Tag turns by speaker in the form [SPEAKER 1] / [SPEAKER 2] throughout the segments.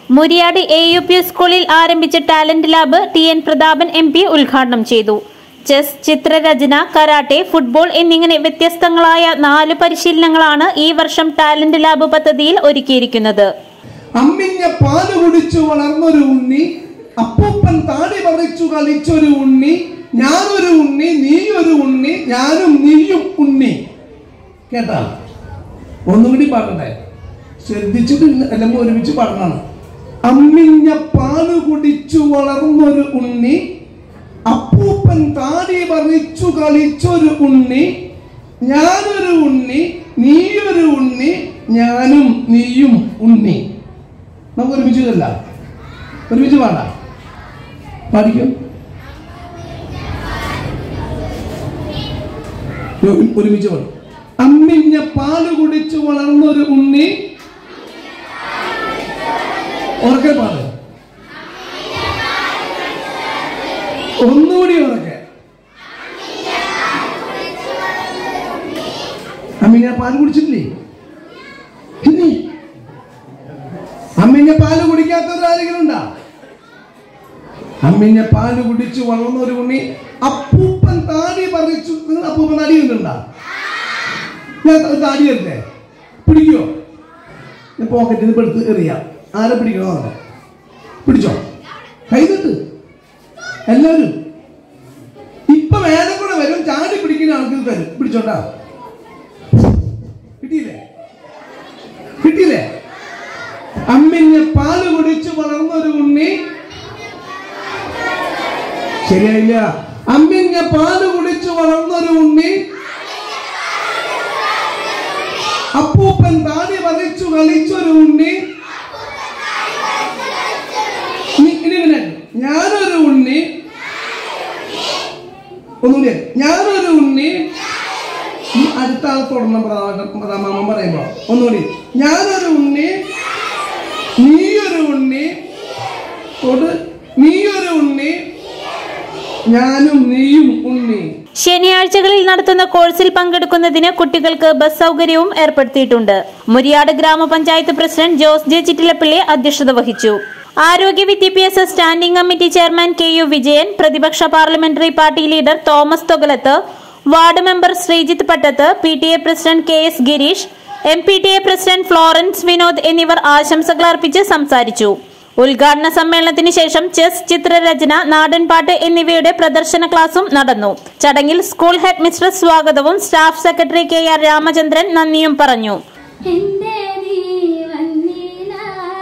[SPEAKER 1] Muriyad A U P സ്കൂളിൽ ആരംഭിച്ച talent lab T N Prathapan M P ഉദ്ഘാടനം ചെയ്തു ചെസ് ചിത്രരചന കരാട്ടെ ഫുട്ബോൾ എന്നിങ്ങനെ വ്യത്യസ്തങ്ങളായ നാല് പരിശീലനങ്ങളാണ് ഈ വർഷം ടാലന്റ് ലാബ് പദ്ധതിയിൽ ഒരുക്കിയിരിക്കുന്നത്
[SPEAKER 2] അമ്മിഞ്ഞ പാല് കുടിച്ചു വളർന്നൊരു ഉണ്ണി അപ്പൂപ്പൻ താടി പറിച്ചു കളിച്ചൊരു ഉണ്ണി ഞാനൊരു ഉണ്ണി നീ ഒരു ഉണ്ണി ഞാനും നീയും ഉണ്ണി കേട്ടാ ഒന്നും കൂടി പാടട്ടെ ശ്രദ്ധിച്ചിട്ട് എല്ലാം ഒരുമിച്ച് പാടണം അമ്മിഞ്ഞ പാല് കുടിച്ചു വളർന്നൊരു ഉണ്ണി അപ്പൂപ്പൻ താടി പറിച്ചു കളിച്ചൊരു ഉണ്ണി ഞാനൊരു ഉണ്ണി നീയൊരു ഉണ്ണി ഞാനും നീയും ഉണ്ണി നമുക്ക് ഒരുമിച്ച് ഇതല്ല ഒരുമിച്ച് പാടാം പാടിക്കും ഒരു- ഒരുമിച്ച് പാടും അമ്മിഞ്ഞ പാല് കുടിച്ചു വളർന്നൊരു ഉണ്ണി ഉറക്കെ പാട് ഒന്നുകൂടി ഉറക്കെ അമ്മിഞ്ഞ പാല് കുടിച്ചിട്ടില്ലേ ഇല്ലേ അമ്മിഞ്ഞ പാല് കുടിക്കാത്തവർ ആരെങ്കിലും ഉണ്ടാ അമ്മിഞ്ഞ പാല് കുടിച്ചു വളർന്ന ഒരു ഉണ്ണി അപ്പൂപ്പൻ താടി പറിച്ചു നിങ്ങൾ അപ്പൂപ്പൻ താടി കണ്ടുണ്ടാ ഞാൻ ത- താടി തരട്ടെ പിടിക്കോ ഞാൻ പോക്കറ്റിൽ നിന്ന് എടുത്ത് എറിയാം ആരെ പിടിക്കണോ നോക്കെ പിടിച്ചോ കൈതട്ട് എല്ലാവരും ഇപ്പൊ വേറെ കൂടെ വരും ചാടി പിടിക്കുന്ന ആൾക്ക് ഇത് തരും പിടിച്ചോട്ടാ കിട്ടിയില്ലേ കിട്ടിയില്ലേ അമ്മിഞ്ഞ പാല് കുടിച്ചു വളർന്നൊരു ഉണ്ണി ശരിയായില്ല അമ്മിഞ്ഞ പാല് കുടിച്ചു വളർന്നൊരു ഉണ്ണി അപ്പൂപ്പൻ താടി വലിച്ചു കളിച്ചൊരു ഉണ്ണി ഇനി- ഇനി ഇങ്ങനെ ഞാനൊരു ഉണ്ണി ഒന്നുകൂടി ഞാനൊരു ഉണ്ണി ഈ അടുത്ത ആൾ തുടർന്ന് പ്രധാനമാമൻ പറയുമ്പോ ഒന്നുകൂടി ഞാനൊരു ഉണ്ണി നീയൊരു ഉണ്ണി തൊട് നീയൊരു ഉണ്ണി ഞാനും നീയും ഉണ്ണി
[SPEAKER 1] ശനിയാഴ്ചകളിൽ നടത്തുന്ന കോഴ്സിൽ പങ്കെടുക്കുന്നതിന് കുട്ടികൾക്ക് ബസ് സൗകര്യവും ഏർപ്പെടുത്തിയിട്ടുണ്ട് മുരിയാട് ഗ്രാമപഞ്ചായത്ത് പ്രസിഡന്റ് ജോസ് ജെ ചിറ്റിലപ്പള്ളി അധ്യക്ഷത വഹിച്ചു ആരോഗ്യ വിദ്യാഭ്യാസ standing committee chairman K U Vijayan പ്രതിപക്ഷ parliamentary party leader Thomas Thogalath ward member Sreejith Pattath P T A president K S Gireesh M P T A president Florence Vinod എന്നിവർ ആശംസകൾ അർപ്പിച്ച് സംസാരിച്ചു ഉദ്ഘാടന സമ്മേളനത്തിന് ശേഷം ചെസ് ചിത്രരചന നാടൻപാട്ട് എന്നിവയുടെ പ്രദർശന ക്ലാസും നടന്നു ചടങ്ങിൽ സ്കൂൾ ഹെഡ് മിസ്ട്രസ് സ്വാഗതവും staff secretary K R Ramachandran നന്ദിയും പറഞ്ഞു
[SPEAKER 3] എന്റെ നീ വന്നില്ല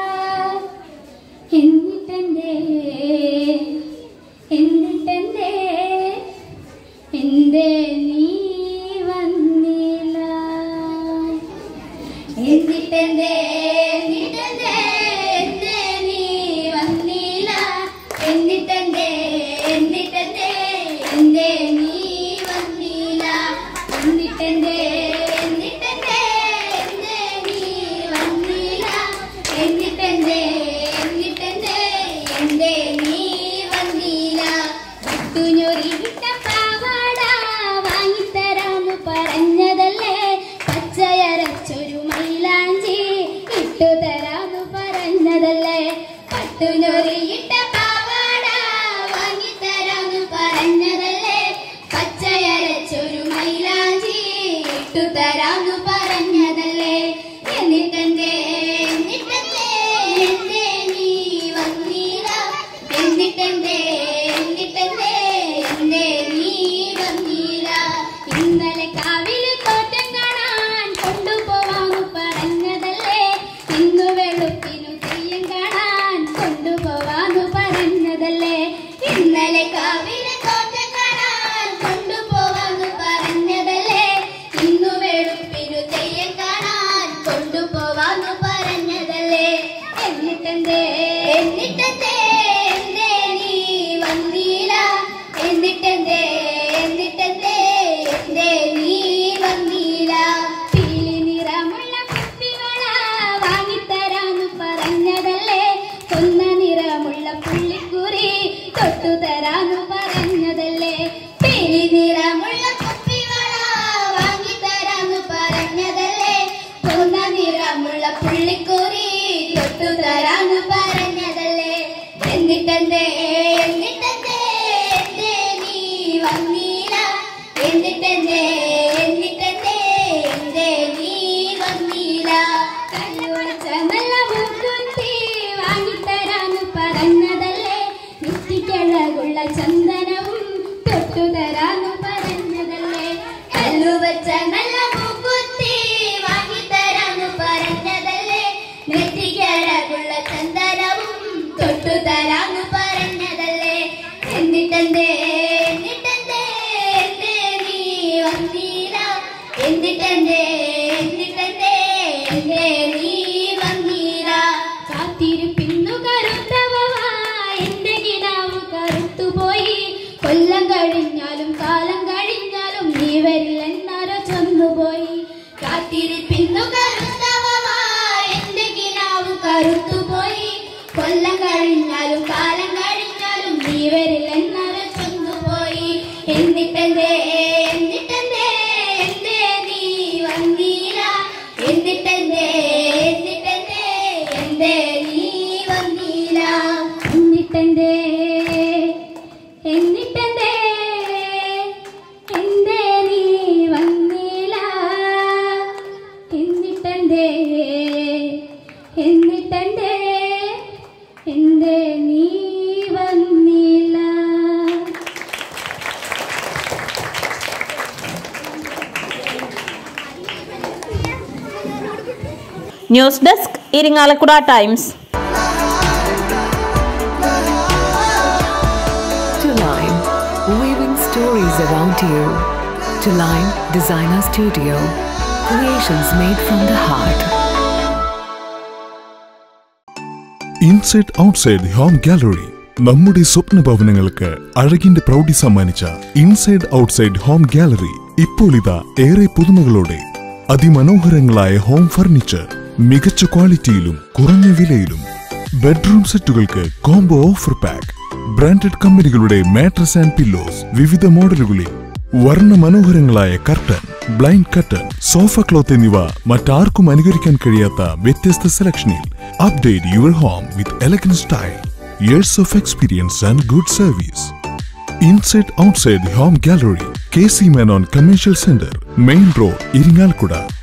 [SPEAKER 3] എന്നിട്ടെന്തേ എന്നിട്ടെന്തേ എന്റെ നീ വന്നില്ല എന്നിട്ടെന്തേ എന്നിട്ടെന്തേ എന്റെ നീ വന്നില്ല എന്നിട്ടെന്തേ എന്നിട്ടെന്തേ എന്റെ നീ വന്നില്ല എന്നിട്ടെന്തേ എന്നിട്ടെന്തേ എന്റെ നീ വന്നില്ല എന്നിട്ടെന്തേ എന്നിട്ടെന്തേ എന്റെ നീ വന്നില്ല വിട്ടുഞ്ഞൊറിവിട്ട പാവാട വാങ്ങിത്തരാന്ന് പറഞ്ഞതല്ലേ പച്ചയരച്ചൊരു മൈലാഞ്ചി ഇട്ടു തരാന്ന് പറഞ്ഞതല്ലേ പട്ടുഞ്ഞൊറിയിട്ട പാവാട വാങ്ങിത്തരാന്ന് പറഞ്ഞതല്ലേ പച്ചയരച്ചൊരു മൈലാഞ്ചി ഇട്ടു തരാന്ന് പറഞ്ഞതല്ലേ എന്നിട്ടെന്തേ എന്നിട്ടെന്തേ എന്തേ നീ വന്നില്ല എന്നിട്ടെന്തേ എന്നിട്ടെന്തേ എന്തേ നീ വന്നില്ല ഇന്നലെ കാവില് തോറ്റം കാണാൻ കൊണ്ടുപോവാന്ന് പറഞ്ഞതല്ലേ ഇന്നു വെളുപ്പിനു തെയ്യം കാണാൻ കൊണ്ടുപോവാന്ന് പറഞ്ഞതല്ലേ ഇന്നലെ കാവില് തോറ്റം കാണാൻ കൊണ്ടുപോവാന്ന് പറഞ്ഞതല്ലേ ഇന്നു വെളുപ്പിനു തെയ്യം കാണാൻ കൊണ്ടുപോവാന്ന് പറഞ്ഞതല്ലേ എന്നിട്ടെന്തേ എന്നിട്ടെന്തേ എന്തേ നീ വന്നില്ല എന്നിട്ടെന്തേ എന്നിട്ടെന്തേ എന്തേ നീ വന്നില്ല പീലി നിറമുള്ള കുപ്പികള വാങ്ങിത്തരാന്ന് പറഞ്ഞതല്ലേ കൊന്ന നിറമുള്ള പുള്ളിക്കുറി തൊട്ടു തരാന്ന് പറഞ്ഞതല്ലേ പീലി നിറമുള്ള കുപ്പികള വാങ്ങിത്തരാന്ന് പറഞ്ഞതല്ലേ കൊന്ന നിറമുള്ള പുള്ളിക്കുറി തൊട്ടു തരാന്ന് പറഞ്ഞ കൊല്ലം കഴിഞ്ഞാലും കാലം കഴിഞ്ഞാലും നീ വരില്ലെന്നാരോ ചൊന്നുപോയി കാത്തിരിപ്പിന്നു കരുത്തവമായി എന്റെ കിനാവ് കരുത്തുപോയി കൊല്ലം കഴിഞ്ഞാലും കാലം കഴിഞ്ഞാലും നീ വരില്ലെന്നാരോ ചൊന്നുപോയി എന്നിട്ടെന്തേ എന്നിട്ടെന്തേ എന്തേ നീ വന്നീല എന്നിട്ടെന്തേ എന്നിട്ടെന്തേ എന്തേ നീ വന്നീല എന്നിട്ടെന്തേ എന്നിട്ടെന്തേ എന്തേ നീ വന്നീല എന്നിട്ടെന്തേ എന്നിട്ടെന്തേ എന്തേ നീ വന്നീല
[SPEAKER 1] news desk Irinjalakuda Times
[SPEAKER 4] To Line, weaving stories around you. To Line Designer Studio, creations made from the heart.
[SPEAKER 5] Inside outside home gallery നമ്മുടെ സ്വപ്ന ഭവനങ്ങൾക്ക് അഴകിന്റെ പ്രൗഢി സമ്മാനിച്ച ഇൻസൈഡ് ഔട്ട്സൈഡ് ഹോം ഗാലറി ഇപ്പോൾ ഇതാ ഏറെ പുതുമകളോടെ അതിമനോഹരങ്ങളായ ഹോം ഫർണിച്ചർ മികച്ച ക്വാളിറ്റിയിലും കുറഞ്ഞ വിലയിലും ബെഡ്റൂം സെറ്റുകൾക്ക് കോംബോ ഓഫർ പാക്ക് ബ്രാൻഡഡ് കമ്പനികളുടെ മാട്രസ് ആൻഡ് പില്ലോസ് വിവിധ മോഡലുകളിൽ വർണ്ണ മനോഹരങ്ങളായ curtain blind curtain sofa cloth എന്നിവ മറ്റാർക്കും അനുകരിക്കാൻ കഴിയാത്ത വ്യത്യസ്ത സെലക്ഷനിൽ update your home with elegant style years of experience and good service inside outside home gallery K C Menon commercial centre main road Irinjalakuda